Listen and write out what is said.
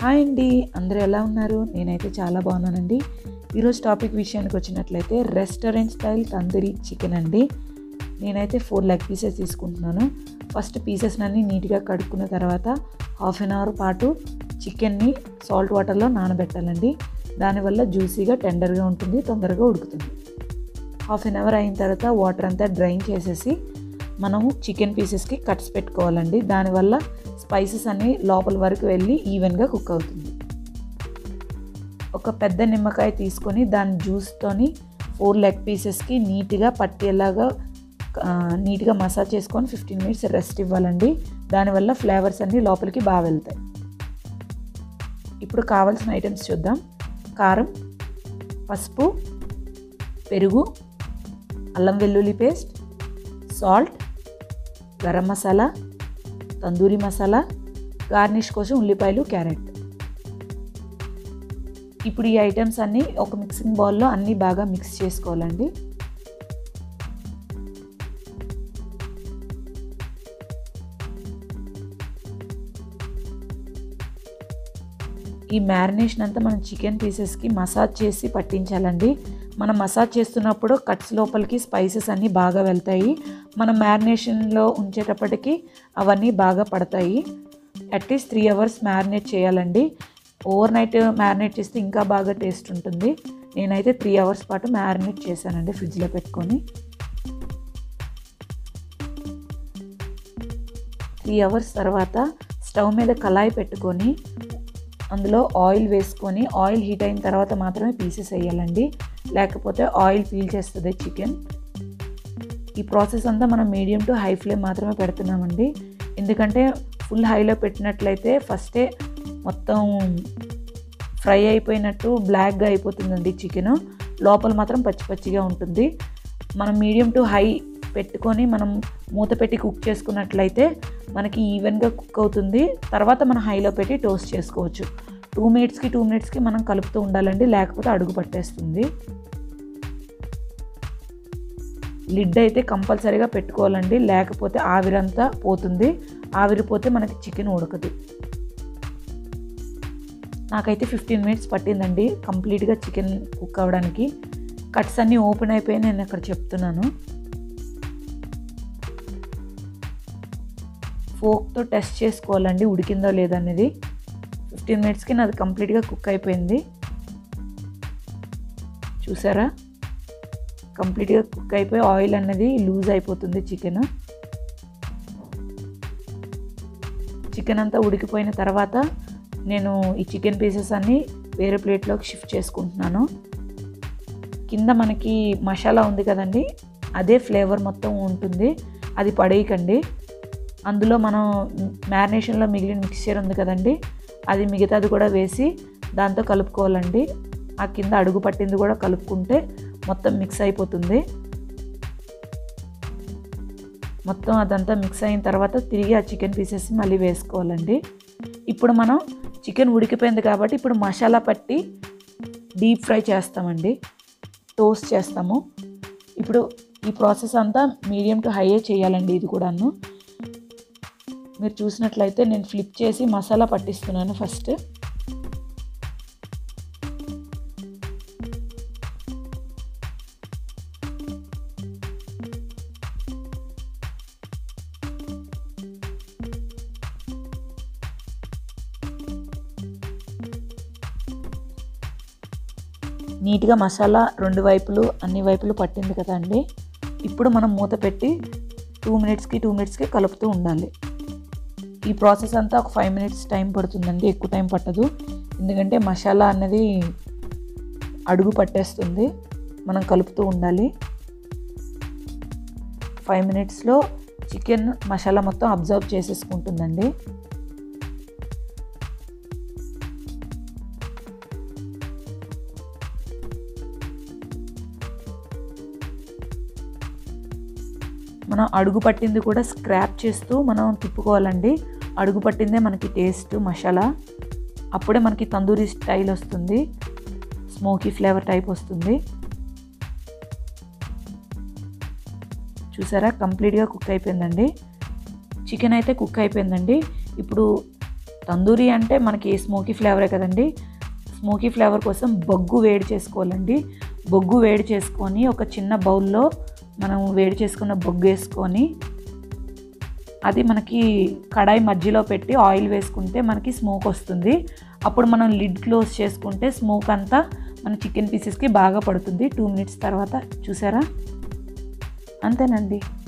hi అండి అందరూ ఎలా ఉన్నారు నేనైతే చాలా బాగున్నానండి ఈరోజు టాపిక్ విషయానికి వచ్చినట్లయితే రెస్టారెంట్ స్టైల్ తందూరి చికెన్ అండి నేనైతే ఫోర్ లెగ్ పీసెస్ తీసుకుంటున్నాను ఫస్ట్ పీసెస్ అన్ని నీట్గా కడుక్కున్న తర్వాత హాఫ్ అన్ అవర్ పాటు చికెన్ని సాల్ట్ వాటర్లో నానబెట్టాలండి దానివల్ల జ్యూసీగా టెండర్గా ఉంటుంది తొందరగా ఉడుకుతుంది హాఫ్ అన్ అవర్ అయిన తర్వాత వాటర్ అంతా డ్రైన్ చేసేసి మనము చికెన్ పీసెస్కి కట్స్ పెట్టుకోవాలండి దానివల్ల స్పైసెస్ అన్ని లోపల వరకు వెళ్ళి ఈవెన్గా కుక్ అవుతుంది ఒక పెద్ద నిమ్మకాయ తీసుకొని దాని జ్యూస్తోని ఫోర్ లెగ్ పీసెస్కి నీట్గా పట్టేలాగా నీట్గా మసాజ్ చేసుకొని ఫిఫ్టీన్ మినిట్స్ రెస్ట్ ఇవ్వాలండి దానివల్ల ఫ్లేవర్స్ అన్నీ లోపలికి బాగా వెళ్తాయి ఇప్పుడు కావాల్సిన ఐటమ్స్ చూద్దాం కారం పసుపు పెరుగు అల్లం వెల్లుల్లి paste salt garam masala tandoori masala garnish కోసం ఉల్లిపాయలు క్యారెట్ ఇప్పుడు ఈ ఐటమ్స్ అన్నీ ఒక మిక్సింగ్ బౌల్లో అన్నీ బాగా మిక్స్ చేసుకోవాలండి ఈ మ్యారినేషన్ అంతా మనం చికెన్ పీసెస్కి మసాజ్ చేసి పట్టించాలండి మనం మసాజ్ చేస్తున్నప్పుడు కట్స్ లోపలికి స్పైసెస్ అన్నీ బాగా వెళ్తాయి మనం మ్యారినేషన్లో ఉంచేటప్పటికి అవన్నీ బాగా పడతాయి అట్లీస్ట్ త్రీ అవర్స్ మ్యారినేట్ చేయాలండి ఓవర్ నైట్ మ్యారినేట్ చేస్తే ఇంకా బాగా టేస్ట్ ఉంటుంది నేనైతే త్రీ అవర్స్ పాటు మ్యారినేట్ చేశానండి ఫ్రిడ్జ్లో పెట్టుకొని త్రీ అవర్స్ తర్వాత స్టవ్ మీద కళాయి పెట్టుకొని అందులో ఆయిల్ వేసుకొని ఆయిల్ హీట్ అయిన తర్వాత మాత్రమే పీసెస్ వేయాలండి లేకపోతే ఆయిల్ పీల్ చేస్తుంది చికెన్ ఈ ప్రాసెస్ అంతా మనం మీడియం టు హై ఫ్లేమ్ మాత్రమే పెడుతున్నామండి ఎందుకంటే ఫుల్ హైలో పెట్టినట్లయితే ఫస్టే మొత్తం ఫ్రై అయిపోయినట్టు బ్లాక్గా అయిపోతుందండి చికెన్ లోపల మాత్రం పచ్చి పచ్చిగా ఉంటుంది మనం మీడియం టు హై పెట్టుకొని మనం మూత పెట్టి కుక్ చేసుకున్నట్లయితే మనకి ఈవెన్గా కుక్ అవుతుంది తర్వాత మనం హైలో పెట్టి టోస్ట్ చేసుకోవచ్చు టూ మినిట్స్కి టూ మినిట్స్కి మనం కలుపుతూ ఉండాలండి లేకపోతే అడుగు పట్టేస్తుంది లిడ్ అయితే కంపల్సరీగా పెట్టుకోవాలండి లేకపోతే ఆవిరంతా పోతుంది ఆవిరిపోతే మనకి చికెన్ ఉడకదు నాకైతే ఫిఫ్టీన్ మినిట్స్ పట్టిందండి కంప్లీట్గా చికెన్ కుక్ అవ్వడానికి కట్స్ అన్నీ ఓపెన్ అయిపోయి నేను ఇక్కడ చెప్తున్నాను ఫోక్తో టెస్ట్ చేసుకోవాలండి ఉడికిందో లేదనేది ఫిఫ్టీన్ మినిట్స్కి నాది కంప్లీట్గా కుక్ అయిపోయింది చూసారా కంప్లీట్గా కుక్ అయిపోయి ఆయిల్ అనేది లూజ్ అయిపోతుంది చికెన్ చికెన్ అంతా ఉడికిపోయిన తర్వాత నేను ఈ చికెన్ పీసెస్ అన్నీ వేరే ప్లేట్లోకి షిఫ్ట్ చేసుకుంటున్నాను కింద మనకి మసాలా ఉంది కదండి అదే ఫ్లేవర్ మొత్తం ఉంటుంది అది పడేయకండి అందులో మనం మ్యారినేషన్లో మిగిలిన మిక్చర్ ఉంది కదండి అది మిగతాది కూడా వేసి దాంతో కలుపుకోవాలండి ఆ కింద అడుగు పట్టింది కూడా కలుపుకుంటే మొత్తం మిక్స్ అయిపోతుంది మొత్తం అదంతా మిక్స్ అయిన తర్వాత తిరిగి ఆ చికెన్ పీసెస్ మళ్ళీ వేసుకోవాలండి ఇప్పుడు మనం చికెన్ ఉడికిపోయింది కాబట్టి ఇప్పుడు మసాలా పట్టి డీప్ ఫ్రై చేస్తామండి టోస్ట్ చేస్తాము ఇప్పుడు ఈ ప్రాసెస్ అంతా మీడియం టు హైయే చేయాలండి ఇది కూడాను మీరు చూసినట్లయితే నేను ఫ్లిప్ చేసి మసాలా పట్టిస్తున్నాను ఫస్ట్ నీట్గా మసాలా రెండు వైపులు అన్ని వైపులు పట్టింది కదా అండి ఇప్పుడు మనం మూత పెట్టి టూ మినిట్స్కి టూ మినిట్స్కి కలుపుతూ ఉండాలి ఈ ప్రాసెస్ అంతా ఒక ఫైవ్ మినిట్స్ టైం పడుతుందండి ఎక్కువ టైం పట్టదు ఎందుకంటే మసాలా అన్నది అడుగు పట్టేస్తుంది మనం కలుపుతూ ఉండాలి ఫైవ్ మినిట్స్లో చికెన్ మసాలా మొత్తం అబ్జర్వ్ చేసేసుకుంటుందండి మనం అడుగు పట్టింది కూడా స్క్రాప్ చేస్తూ మనం తిప్పుకోవాలండి అడుగు పట్టిందే మనకి టేస్ట్ మసాలా అప్పుడే మనకి తందూరి స్టైల్ వస్తుంది స్మోకీ ఫ్లేవర్ టైప్ వస్తుంది చూసారా కంప్లీట్గా కుక్ అయిపోయిందండి చికెన్ అయితే కుక్ అయిపోయిందండి ఇప్పుడు తందూరి అంటే మనకి స్మోకీ ఫ్లేవరే కదండి స్మోకీ ఫ్లేవర్ కోసం బొగ్గు వేడి చేసుకోవాలండి బొగ్గు వేడి చేసుకొని ఒక చిన్న బౌల్లో మనం వేడి చేసుకున్న బొగ్గు వేసుకొని అది మనకి కడాయి మధ్యలో పెట్టి ఆయిల్ వేసుకుంటే మనకి స్మోక్ వస్తుంది అప్పుడు మనం లిడ్ క్లోజ్ చేసుకుంటే స్మోక్ అంతా మన చికెన్ పీసెస్కి బాగా పడుతుంది టూ మినిట్స్ తర్వాత చూసారా అంతేనండి